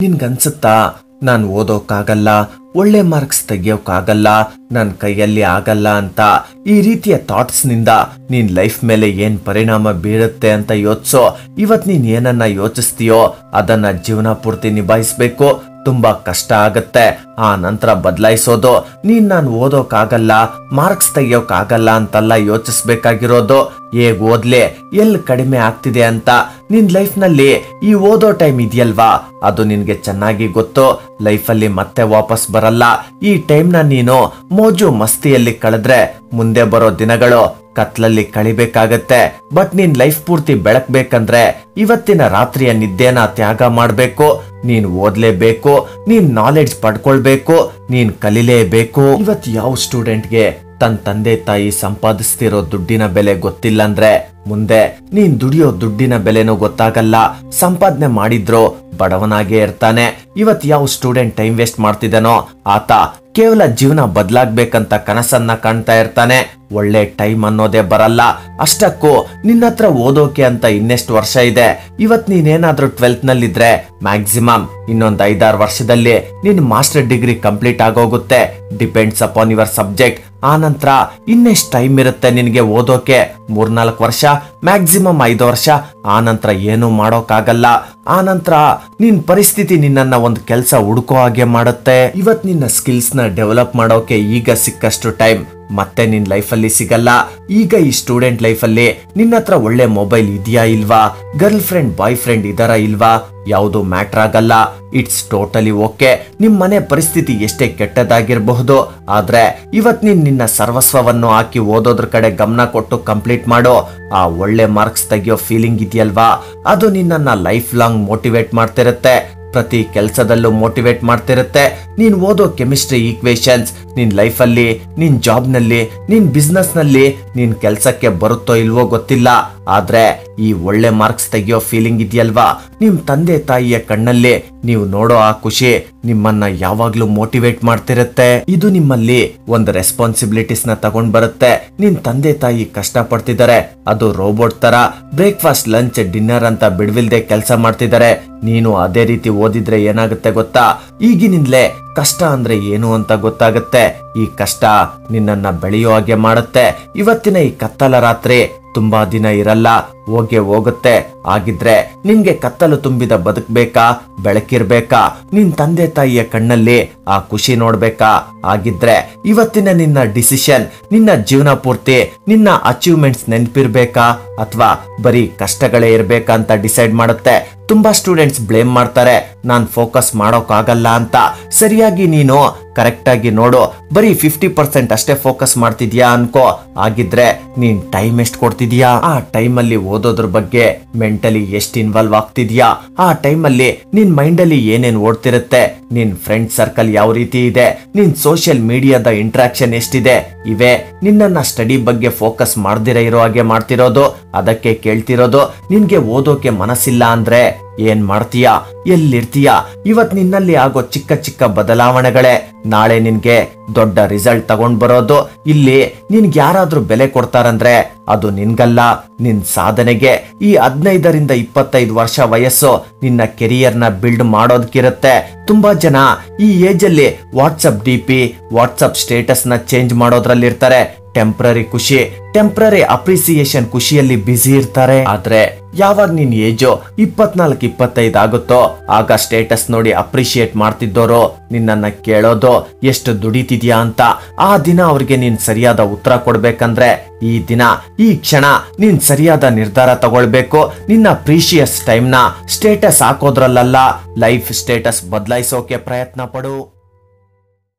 ನಿನ್ಗನ್ಸುತ್ತಾ ನಾನು ಓದೋಕ್ಕಾಗಲ್ಲ ಒಳ್ಳೆ ಮಾರ್ಕ್ಸ್ ತೆಗಿಯೋಕ್ಕಾಗಲ್ಲ ನನ್ನ ಕೈಯಲ್ಲಿ ಆಗಲ್ಲ ಅಂತ ಈ ರೀತಿಯ ಥಾಟ್ಸ್ ನಿಂದ ನೀನ್ ಲೈಫ್ ಮೇಲೆ ಏನ್ ಪರಿಣಾಮ ಬೀರುತ್ತೆ ಅಂತ ಯೋಚಿಸೋ ಇವತ್ ನೀನ್ ಏನನ್ನ ಯೋಚಿಸ್ತೀಯೋ ಅದನ್ನ ಜೀವನ ಪೂರ್ತಿ ನಿಭಾಯಿಸ್ಬೇಕು ತುಂಬಾ ಕಷ್ಟ ಆಗತ್ತೆ ಆ ನಂತರ ಬದಲಾಯಿಸೋದು ನೀನ್ ನಾನು ಓದೋಕ್ಕಾಗಲ್ಲ ಮಾರ್ಕ್ಸ್ ತೆಗಿಯೋಕ್ಕಾಗಲ್ಲ ಅಂತಲ್ಲ ಯೋಚಿಸ್ಬೇಕಾಗಿರೋದು ಹೇಗ್ ಓದ್ಲೆ ಎಲ್ಲಿ ಕಡಿಮೆ ಆಗ್ತಿದೆ ಅಂತ ನಿನ್ ಲೈಫ್ ನಲ್ಲಿ ಈ ಓದೋ ಟೈಮ್ ಇದೆಯಲ್ವಾ ಅದು ನಿನ್ಗೆ ಚೆನ್ನಾಗಿ ಗೊತ್ತು ಲೈಫಲ್ಲಿ ಮತ್ತೆ ವಾಪಸ್ ಬರಲ್ಲ ಈ ಟೈಮ್ನ ನೀನು ಮೋಜು ಮಸ್ತಿಯಲ್ಲಿ ಕಳೆದ್ರೆ ಮುಂದೆ ಬರೋ ದಿನಗಳು ಕತ್ಲಲ್ಲಿ ಕಳಿಬೇಕಾಗತ್ತೆ ಬಟ್ ನೀನ್ ಲೈಫ್ ಪೂರ್ತಿ ಬೆಳಕ್ಬೇಕಂದ್ರೆ ಇವತ್ತಿನ ರಾತ್ರಿಯ ನಿದ್ದೆನ ತ್ಯಾಗ ಮಾಡ್ಬೇಕು ನೀನ್ ಓದ್ಲೇಬೇಕು ನೀನ್ ನಾಲೆಡ್ಜ್ ಪಡ್ಕೊಳ್ಬೇಕು ನೀನ್ ಕಲಿಲೇಬೇಕು ಇವತ್ ಯಾವ ಸ್ಟೂಡೆಂಟ್ಗೆ ತನ್ನ ತಂದೆ ತಾಯಿ ಸಂಪಾದಿಸ್ತಿರೋ ದುಡ್ಡಿನ ಬೆಲೆ ಗೊತ್ತಿಲ್ಲ ಅಂದ್ರೆ ಮುಂದೆ ನೀನ್ ದುಡಿಯೋ ದುಡ್ಡಿನ ಬೆಲೆನೂ ಗೊತ್ತಾಗಲ್ಲ ಸಂಪಾದನೆ ಮಾಡಿದ್ರು ಬಡವನಾಗೇ ಇರ್ತಾನೆ ಇವತ್ ಯಾವ ಸ್ಟೂಡೆಂಟ್ ಟೈಮ್ ವೇಸ್ಟ್ ಮಾಡ್ತಿದ್ದಾನೋ ಆತ ಕೇವಲ ಜೀವನ ಬದಲಾಗ್ಬೇಕಂತ ಕನಸನ್ನ ಕಾಣ್ತಾ ಇರ್ತಾನೆ ಒಳ್ಳೆ ಟೈಮ್ ಅನ್ನೋದೇ ಬರಲ್ಲ ಅಷ್ಟಕ್ಕೂ ನಿನ್ನ ಹತ್ರ ಓದೋಕೆ ಅಂತ ಇನ್ನೆಷ್ಟು ವರ್ಷ ಇದೆ ಇವತ್ ನೀನೇನಾದ್ರೂ ಟ್ವೆಲ್ತ್ ನಲ್ಲಿದ್ರೆ ಮ್ಯಾಕ್ಸಿಮಮ್ ಇನ್ನೊಂದ್ ಐದಾರು ವರ್ಷದಲ್ಲಿ ನಿನ್ ಮಾಸ್ಟರ್ ಡಿಗ್ರಿ ಕಂಪ್ಲೀಟ್ ಆಗೋಗುತ್ತೆ ಡಿಪೆಂಡ್ಸ್ ಅಪಾನ್ ಯುವರ್ ಸಬ್ಜೆಕ್ಟ್ ಆ ನಂತರ ಇನ್ನೆಷ್ಟು ಟೈಮ್ ಇರುತ್ತೆ ನಿನಗೆ ಓದೋಕೆ ಮೂರ್ನಾಲ್ಕು ವರ್ಷ ಮ್ಯಾಕ್ಸಿಮಮ್ ಐದು ವರ್ಷ ಆ ನಂತರ ಏನೂ ಮಾಡೋಕ್ಕಾಗಲ್ಲ ಆ ನಂತರ ನಿನ್ ಪರಿಸ್ಥಿತಿ ನಿನ್ನನ್ನ ಒಂದು ಕೆಲಸ ಹುಡುಕೋ ಹಾಗೆ ಮಾಡುತ್ತೆ ಇವತ್ ನಿನ್ನ ಸ್ಕಿಲ್ಸ್ ನ ಡೆವಲಪ್ ಮಾಡೋಕೆ ಈಗ ಸಿಕ್ಕಷ್ಟು ಟೈಮ್ ಮತ್ತೆ ನಿನ್ ಲೈಫಲ್ಲಿ ಸಿಗಲ್ಲ ಈಗ ಈ ಸ್ಟೂಡೆಂಟ್ ಲೈಫಲ್ಲಿ ನಿನ್ನ ಹತ್ರ ಒಳ್ಳೆ ಮೊಬೈಲ್ ಇದೆಯಾ ಇಲ್ವಾ ಗರ್ಲ್ ಫ್ರೆಂಡ್ ಬಾಯ್ ಫ್ರೆಂಡ್ ಇದಾರ ಇಲ್ವಾ ಯಾವುದು ಮ್ಯಾಟ್ರ್ ಆಗಲ್ಲ ಇಟ್ಸ್ ಟೋಟಲಿ ಓಕೆ ನಿಮ್ ಮನೆ ಪರಿಸ್ಥಿತಿ ಎಷ್ಟೇ ಕೆಟ್ಟದಾಗಿರಬಹುದು ಆದ್ರೆ ಇವತ್ ನೀನ್ ನಿನ್ನ ಸರ್ವಸ್ವವನ್ನು ಹಾಕಿ ಓದೋದ್ರ ಕಡೆ ಗಮನ ಕೊಟ್ಟು ಕಂಪ್ಲೀಟ್ ಮಾಡೋ ಆ ಒಳ್ಳೆ ಮಾರ್ಕ್ಸ್ ತೆಗಿಯೋ ಫೀಲಿಂಗ್ ಇದೆಯಲ್ವಾ ಅದು ನಿನ್ನನ್ನ ಲೈಫ್ ಲಾಂಗ್ ಮೋಟಿವೇಟ್ ಮಾಡ್ತಿರುತ್ತೆ ಪ್ರತಿ ಕೆಲಸದಲ್ಲೂ ಮೋಟಿವೇಟ್ ಮಾಡ್ತಿರುತ್ತೆ ನೀನ್ ಓದೋ ಕೆಮಿಸ್ಟ್ರಿ ಈಕ್ವೇಶನ್ಸ್ ನಿನ್ ಲೈಫಲ್ಲಿ ನಿನ್ ಜಾಬ್ನಲ್ಲಿ ನಿನ್ ಬಿಸ್ನೆಸ್ನಲ್ಲಿ ನಿನ್ ಕೆಲ್ಸಕ್ಕೆ ಬರುತ್ತೋ ಇಲ್ವೋ ಗೊತ್ತಿಲ್ಲ ಆದ್ರೆ ಈ ಒಳ್ಳೆ ಮಾರ್ಕ್ಸ್ ತೆಗಿಯೋ ಫೀಲಿಂಗ್ ಇದೆಯಲ್ವಾ ನಿಮ್ ತಂದೆ ತಾಯಿಯ ಕಣ್ಣಲ್ಲಿ ನೀವು ನೋಡೋ ಆ ಖುಷಿ ನಿಮ್ಮನ್ನ ಯಾವಾಗ್ಲೂ ಮೋಟಿವೇಟ್ ಮಾಡ್ತಿರುತ್ತೆ ಇದು ನಿಮ್ಮಲ್ಲಿ ಒಂದು ರೆಸ್ಪಾನ್ಸಿಬಿಲಿಟೀಸ್ ನ ತಗೊಂಡ್ ಬರುತ್ತೆ ನಿನ್ ತಂದೆ ತಾಯಿ ಕಷ್ಟ ಪಡ್ತಿದ್ದಾರೆ ಅದು ರೋಬೋಟ್ ತರ ಬ್ರೇಕ್ಫಾಸ್ಟ್ ಲಂಚ್ ಡಿನ್ನರ್ ಅಂತ ಬಿಡ್ವಿಲ್ದೆ ಕೆಲಸ ಮಾಡ್ತಿದ್ದಾರೆ ನೀನು ಅದೇ ರೀತಿ ಓದಿದ್ರೆ ಏನಾಗುತ್ತೆ ಗೊತ್ತಾ ಈಗಿನಿಂದಲೇ ಕಷ್ಟ ಅಂದ್ರೆ ಏನು ಅಂತ ಗೊತ್ತಾಗುತ್ತೆ ಈ ಕಷ್ಟ ನಿನ್ನನ್ನ ಬೆಳೆಯೋ ಹಾಗೆ ಮಾಡುತ್ತೆ ಇವತ್ತಿನ ಈ ಕತ್ತಲ ರಾತ್ರಿ ತುಂಬಾ ದಿನ ಇರಲ್ಲ ಹೋಗೆ ಹೋಗುತ್ತೆ ಆಗಿದ್ರೆ ನಿನ್ಗೆ ಕತ್ತಲು ತುಂಬಿದ ಬದುಕ್ಬೇಕಾ ಬೆಳಕಿರ್ಬೇಕಾ ನಿನ್ ತಂದೆ ತಾಯಿಯ ಕಣ್ಣಲ್ಲಿ ಆ ಖುಷಿ ನೋಡ್ಬೇಕಾ ಆಗಿದ್ರೆ ಇವತ್ತಿನ ನಿನ್ನ ಡಿಸಿಷನ್ ನಿನ್ನ ಜೀವನ ಪೂರ್ತಿ ನಿನ್ನ ಅಚೀವ್ಮೆಂಟ್ಸ್ ನೆನ್ಪಿರ್ಬೇಕಾ ಅಥವಾ ಬರೀ ಕಷ್ಟಗಳೇ ಇರ್ಬೇಕಾ ಅಂತ ಡಿಸೈಡ್ ಮಾಡುತ್ತೆ ತುಂಬಾ ಸ್ಟೂಡೆಂಟ್ಸ್ ಬ್ಲೇಮ್ ಮಾಡ್ತಾರೆ ನಾನ್ ಫೋಕಸ್ ಮಾಡೋಕ್ಕಾಗಲ್ಲ ಅಂತ ಸರಿಯಾಗಿ ನೀನು ಕರೆಕ್ಟ್ ಆಗಿ ನೋಡು ಬರೀ ಫಿಫ್ಟಿ ಪರ್ಸೆಂಟ್ ಅಷ್ಟೇ ಫೋಕಸ್ ಮಾಡ್ತಿದ್ಯಾ ಅನ್ಕೋ ಆಗಿದ್ರೆ ನೀನ್ ಟೈಮ್ ಎಷ್ಟು ಕೊಡ್ತಿದ್ಯಾ ಆ ಟೈಮ್ ಅಲ್ಲಿ ಓದೋದ್ರ ಬಗ್ಗೆ ಮೆಂಟಲಿ ಎಷ್ಟು ಇನ್ವಾಲ್ವ್ ಆಗ್ತಿದ್ಯಾ ಆ ಟೈಮ್ ಅಲ್ಲಿ ನಿನ್ ಮೈಂಡ್ ಅಲ್ಲಿ ಏನೇನ್ ಓಡ್ತಿರುತ್ತೆ ನಿನ್ ಫ್ರೆಂಡ್ ಸರ್ಕಲ್ ಯಾವ ರೀತಿ ಇದೆ ನಿನ್ ಸೋಷಿಯಲ್ ಮೀಡಿಯಾದ ಇಂಟ್ರಾಕ್ಷನ್ ಎಷ್ಟಿದೆ ಇವೆ ನಿನ್ನನ್ನ ಸ್ಟಡಿ ಬಗ್ಗೆ ಫೋಕಸ್ ಮಾಡ್ದಿರ ಇರೋ ಹಾಗೆ ಮಾಡ್ತಿರೋದು ಅದಕ್ಕೆ ಕೇಳ್ತಿರೋದು ನಿನ್ಗೆ ಓದೋಕೆ ಮನಸ್ಸಿಲ್ಲ ಅಂದ್ರೆ ಏನ್ ಮಾಡ್ತೀಯಾ ಎಲ್ಲಿರ್ತೀಯಾ ಇವತ್ ನಿನ್ನಲ್ಲಿ ಆಗೋ ಚಿಕ್ಕ ಚಿಕ್ಕ ಬದಲಾವಣೆಗಳೇ ನಾಳೆ ನಿನ್ಗೆ ದೊಡ್ಡ ರಿಸಲ್ಟ್ ತಗೊಂಡ್ ಬರೋದು ಇಲ್ಲಿ ನಿನ್ಗೆ ಯಾರಾದ್ರೂ ಬೆಲೆ ಕೊಡ್ತಾರಂದ್ರೆ ಅದು ನಿನ್ಗಲ್ಲ ನಿನ್ ಸಾಧನೆಗೆ ಈ ಹದಿನೈದರಿಂದ ಇಪ್ಪತ್ತೈದು ವರ್ಷ ವಯಸ್ಸು ನಿನ್ನ ಕೆರಿಯರ್ನ ಬಿಲ್ಡ್ ಮಾಡೋದಕ್ಕಿರುತ್ತೆ ತುಂಬಾ ಜನ ಈ ಏಜ್ ಅಲ್ಲಿ WhatsApp D P WhatsApp status ನ ಚೇಂಜ್ ಮಾಡೋದ್ರಲ್ಲಿರ್ತಾರೆ ಟೆಂಪ್ರರಿ ಖುಷಿ ಟೆಂಪ್ರರಿ ಅಪ್ರಿಸಿಯೇಷನ್ ಖುಷಿಯಲ್ಲಿ ಬ್ಯುಸಿ ಇರ್ತಾರೆ ಆದ್ರೆ ಯಾವಾಗ ನಿನ್ ಏಜು ಇಪ್ಪತ್ನಾಲ್ಕು ಇಪ್ಪತ್ತೈದು ಆಗುತ್ತೋ ಆಗ ಸ್ಟೇಟಸ್ ನೋಡಿ ಅಪ್ರಿಶಿಯೇಟ್ ಮಾಡ್ತಿದ್ದೋರು ನಿನ್ನನ್ನ ಕೇಳೋದು ಎಷ್ಟು ದುಡಿತಿದ್ಯಾ ಅಂತ ಆ ದಿನ ಅವ್ರಿಗೆ ನೀನ್ ಸರಿಯಾದ ಉತ್ತರ ಕೊಡ್ಬೇಕಂದ್ರೆ ಈ ದಿನ ಈ ಕ್ಷಣ ನೀನ್ ಸರಿಯಾದ ನಿರ್ಧಾರ ತಗೊಳ್ಬೇಕು ನಿನ್ನ ಪ್ರೀಶಿಯಸ್ ಟೈಮ್ನ ಸ್ಟೇಟಸ್ ಹಾಕೋದ್ರಲ್ಲ ಲೈಫ್ ಸ್ಟೇಟಸ್ ಬದಲಾಯಿಸೋಕೆ ಪ್ರಯತ್ನ ಪಡು